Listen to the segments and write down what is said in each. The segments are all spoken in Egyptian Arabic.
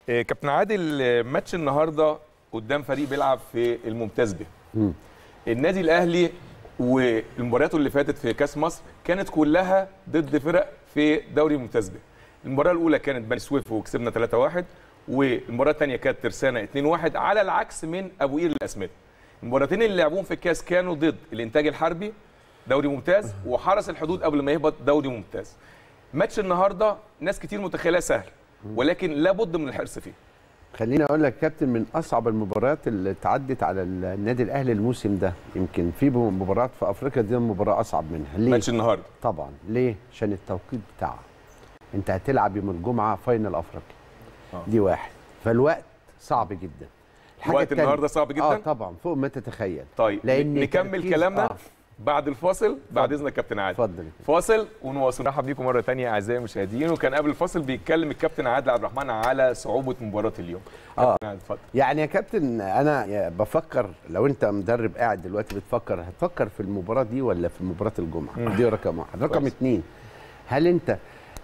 آه، كابتن عادل آه، ماتش النهارده قدام فريق بيلعب في الممتاز به مم. النادي الاهلي والمبارياته اللي فاتت في كاس مصر كانت كلها ضد فرق في دوري الممتاز به المباراه الاولى كانت بني سويف وكسبنا 3-1 والمباراه الثانيه كانت ترسانه 2-1 على العكس من ابو قير الاسمده المباراتين اللي لعبوهم في الكاس كانوا ضد الانتاج الحربي دوري ممتاز وحرس الحدود قبل ما يهبط دوري ممتاز ماتش النهارده ناس كتير متخيلها سهل ولكن لابد من الحرص فيه خليني اقول لك كابتن من اصعب المباريات اللي اتعدت على النادي الاهلي الموسم ده يمكن في مباريات في افريقيا دي مباراه اصعب منها ليه ماتش النهارده طبعا ليه عشان التوقيت بتاعها انت هتلعب يوم الجمعه فاينل افريقيا آه. دي واحد فالوقت صعب جدا الوقت التانية- النهارده صعب جدا اه طبعا فوق ما تتخيل طيب لأن نكمل تركيز- كلامنا آه. بعد الفاصل بعد اذنك كابتن عادل اتفضل فاصل ونواصل نرحب بيكم مره ثانيه اعزائي المشاهدين وكان قبل الفاصل بيتكلم الكابتن عادل عبد الرحمن على صعوبه مباراه اليوم آه. كابتن عادل اتفضل يعني يا كابتن انا بفكر لو انت مدرب قاعد دلوقتي بتفكر هتفكر في المباراه دي ولا في مباراه الجمعه دي رقم واحد رقم كويس. اتنين هل انت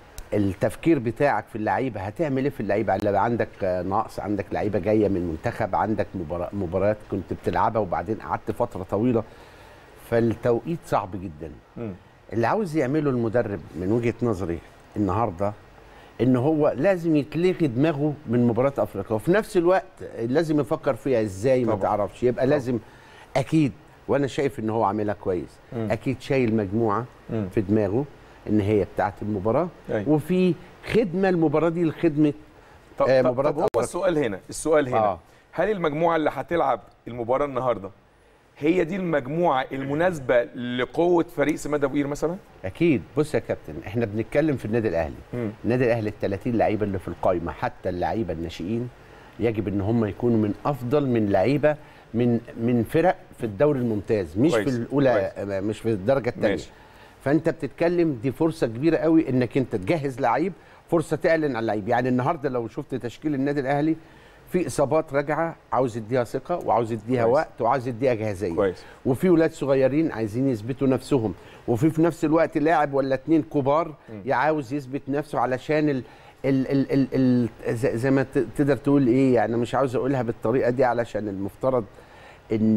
التفكير بتاعك في اللعيبه هتعمل ايه في اللعيبه لو عندك آه، نقص عندك لعيبه جايه من منتخب عندك مبارا- مباريات كنت بتلعبها وبعدين قعدت فتره طويله فالتوقيت صعب جدا مم. اللي عاوز يعمله المدرب من وجهه نظري النهارده ان هو لازم يتلغي دماغه من مباراه افريقيا وفي نفس الوقت لازم يفكر فيها ازاي ما طبعا. تعرفش يبقى لازم اكيد وانا شايف ان هو عاملها كويس مم. اكيد شايل مجموعه مم. في دماغه ان هي بتاعه المباراه أيوة. وفي خدمه المباراه دي لخدمه طب, آه، طب, مباراة طب هو أفريقيا. السؤال هنا السؤال هنا آه. آه. هل المجموعه اللي هتلعب المباراه النهارده هي دي المجموعه المناسبه لقوه فريق سماد ابو قير مثلا اكيد بص يا كابتن احنا بنتكلم في النادي الاهلي مم. النادي الاهلي ال 30 لعيبه اللي في القايمه حتى اللعيبه الناشئين يجب ان هم يكونوا من افضل من لعيبه من من فرق في الدوري الممتاز مش كويس، في الاولى مش في الدرجه الثانيه ماشي. فانت بتتكلم دي فرصه كبيره قوي انك انت تجهز لعيب فرصه تعلن عن لعيب يعني النهارده لو شفت تشكيل النادي الاهلي في اصابات راجعه عاوز يديها ثقه وعاوز يديها كويس. وقت وعاوز يديها جاهزيه كويس. وفي ولاد صغيرين عايزين يثبتوا نفسهم وفي في نفس الوقت لاعب ولا اتنين كبار عاوز يثبت نفسه علشان ال ال ال ال ال زي زي ما ت- تقدر تقول ايه يعني مش عاوز اقولها بالطريقه دي علشان المفترض ان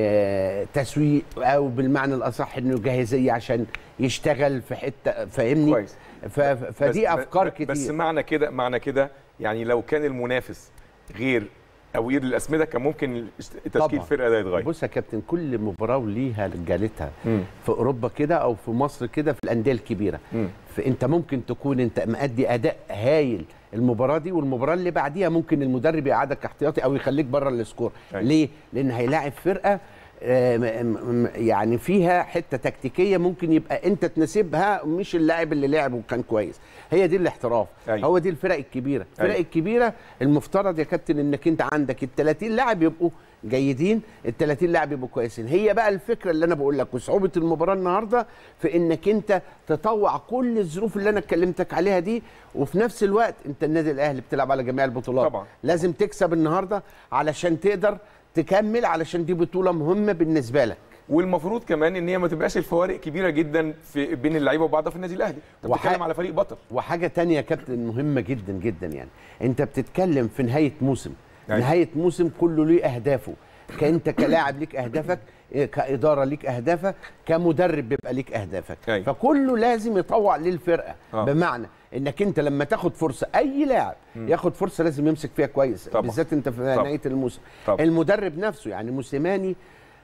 تسويق او بالمعنى الاصح انه جاهزيه عشان يشتغل في حته فاهمني كويس. ف- فدي بس- افكار بس- كتير بس معنى كده معنى كده يعني لو كان المنافس غير ابو قير الاسمده كان ممكن تشكيل طبعاً. الفرقه ده يتغير بص يا كابتن كل مباراه وليها رجالتها مم. في اوروبا كده او في مصر كده في الانديه الكبيره مم. فانت ممكن تكون انت مأدي اداء هايل المباراه دي والمباراه اللي بعديها ممكن المدرب يقعدك احتياطي او يخليك بره السكور أيوة. ليه لان هيلاعب فرقه آه، م- م- يعني فيها حته تكتيكيه ممكن يبقى انت تناسبها مش اللاعب اللي لعب وكان كويس هي دي الاحتراف أيوة. هو دي الفرق الكبيره الفرق أيوة. الكبيره المفترض يا كابتن انك انت عندك ال 30 لاعب يبقوا جيدين ال 30 لاعب يبقوا كويسين هي بقى الفكره اللي انا بقول لك وصعوبه المباراه النهارده في انك انت تطوع كل الظروف اللي انا اتكلمتك عليها دي وفي نفس الوقت انت النادي الاهلي بتلعب على جميع البطولات طبعاً. لازم تكسب النهارده علشان تقدر تكمل علشان دي بطوله مهمه بالنسبه لك والمفروض كمان ان هي ما تبقاش الفوارق كبيره جدا في بين اللعيبه وبعضها في النادي الاهلي انت وح- بتتكلم على فريق بطل وحاجه تانية يا كابتن مهمه جدا جدا يعني انت بتتكلم في نهايه موسم أيوة. نهايه موسم كله ليه اهدافه كانت كلاعب ليك اهدافك إيه، كاداره ليك اهدافك كمدرب بيبقى ليك اهدافك أيوة. فكله لازم يطوع للفرقه آه. بمعنى انك انت لما تاخد فرصه اي لاعب ياخد فرصه لازم يمسك فيها كويس طبعا. بالذات انت في طبعا. نهايه الموسم طبعا. المدرب نفسه يعني موسيماني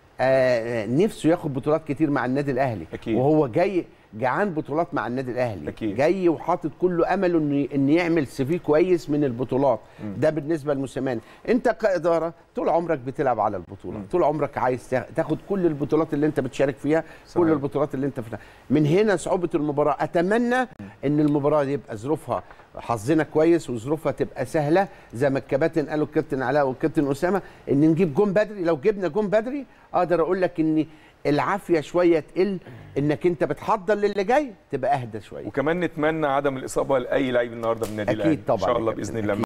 آه نفسه ياخد بطولات كتير مع النادي الاهلي أكيد. وهو جاي جعان بطولات مع النادي الاهلي أكيد. جاي وحاطط كله امله ان ان يعمل سي في كويس من البطولات ده بالنسبه لموسيماني انت كاداره طول عمرك بتلعب على البطوله طول عمرك عايز تا- تاخد كل البطولات اللي انت بتشارك فيها صحيح. كل البطولات اللي انت فيها من هنا صعوبه المباراه اتمنى ان المباراه دي يبقى ظروفها حظنا كويس وظروفها تبقى سهله زي ما الكباتن قالوا الكابتن علاء والكابتن اسامه ان نجيب جون بدري لو جبنا جون بدري اقدر اقول لك ان العافيه شويه تقل انك انت بتحضر للي جاي تبقى اهدى شويه وكمان نتمنى عدم الاصابه لاي لعيب النهارده من النادي أكيد الاهلي طبعاً ان شاء يا الله كابتن، باذن الله أكيد.